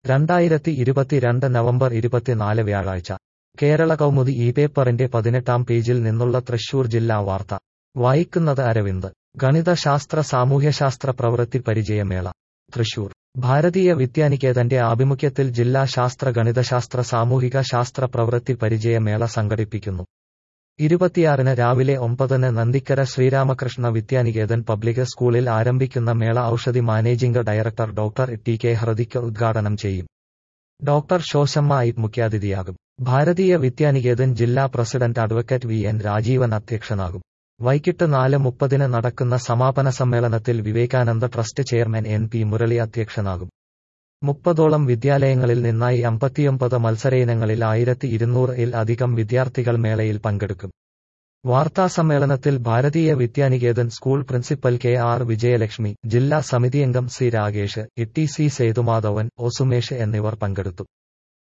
രണ്ടായിരത്തി ഇരുപത്തിരണ്ട് നവംബർ ഇരുപത്തിനാല് വ്യാഴാഴ്ച കേരള കൗമുദി ഈ പേപ്പറിന്റെ പതിനെട്ടാം പേജിൽ നിന്നുള്ള തൃശൂർ ജില്ലാ വാർത്ത വായിക്കുന്നത് അരവിന്ദ് ഗണിതശാസ്ത്ര സാമൂഹ്യശാസ്ത്ര പ്രവൃത്തി പരിചയമേള തൃശൂർ ഭാരതീയ വിദ്യാനികേതന്റെ ആഭിമുഖ്യത്തിൽ ജില്ലാ ശാസ്ത്ര ഗണിതശാസ്ത്ര സാമൂഹിക ശാസ്ത്ര പ്രവൃത്തി പരിചയമേള സംഘടിപ്പിക്കുന്നു ഇരുപത്തിയാറിന് രാവിലെ ഒമ്പതിന് നന്ദിക്കര ശ്രീരാമകൃഷ്ണ വിദ്യാനികേതൻ പബ്ലിക് സ്കൂളിൽ ആരംഭിക്കുന്ന മേള Oushadhi managing director doctor T K Hrudhik ഉദ്ഘാടനം ചെയ്യും ഡോക്ടർ ശോശമ്മ ഐ മുഖ്യാതിഥിയാകും ഭാരതീയ വിദ്യാനികേതൻ ജില്ലാ president advocate V N Rajeevan അധ്യക്ഷനാകും വൈകിട്ട് നാല് മുപ്പതിന് നടക്കുന്ന സമാപന സമ്മേളനത്തിൽ Vivekananda trust chairman N P Murali അധ്യക്ഷനാകും മുപ്പതോളം വിദ്യാലയങ്ങളിൽ നിന്നായി അമ്പത്തിയൊമ്പത് മത്സരയിനങ്ങളിൽ ആയിരത്തി ഇരുന്നൂറിൽ അധികം വിദ്യാർത്ഥികൾ മേളയിൽ പങ്കെടുക്കും വാർത്താസമ്മേളനത്തിൽ Bharatiya Vidyaniketan school principal K R Vijayalakshmi ജില്ലാ സമിതിയംഗം C Ragesh E T C Sethumadhavan O Sumesh എന്നിവർ പങ്കെടുത്തു